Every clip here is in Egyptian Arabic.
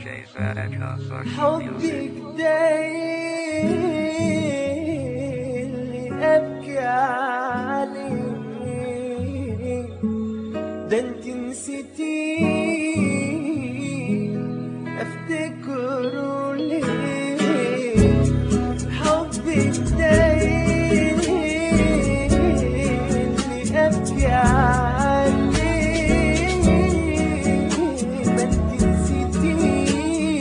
DJ Sadaka for حبك music. ده اللي ابكي عليه ده انت نسيتي افتكره ليه حبك ده اللي ابكي عليه ما انت نسيتيه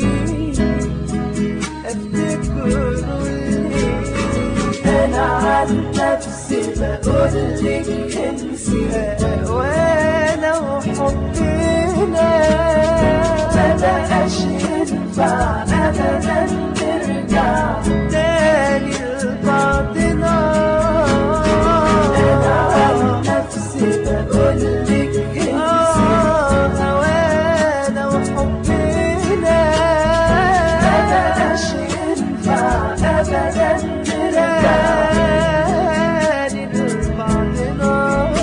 افتكره ليه انا عن نفسي بقولك انسي وانا وحبنا مبقاش ينفع ابدا نرجع تاني لبعضنا انا عن نفسي بقولك انسي وانا وحبنا مبقاش ينفع ابدا نرجع تاني لبعضنا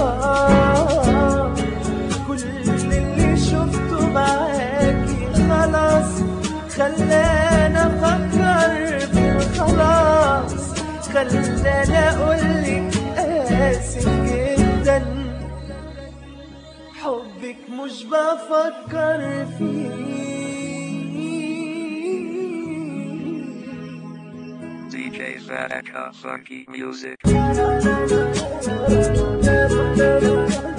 كل اللي شفته معاكي خلاص خلاني افكر في الخلاص خلاني اقولك قاسي جدا حبك مش بفكر فيه DJ Sadaka Funky Music. Thank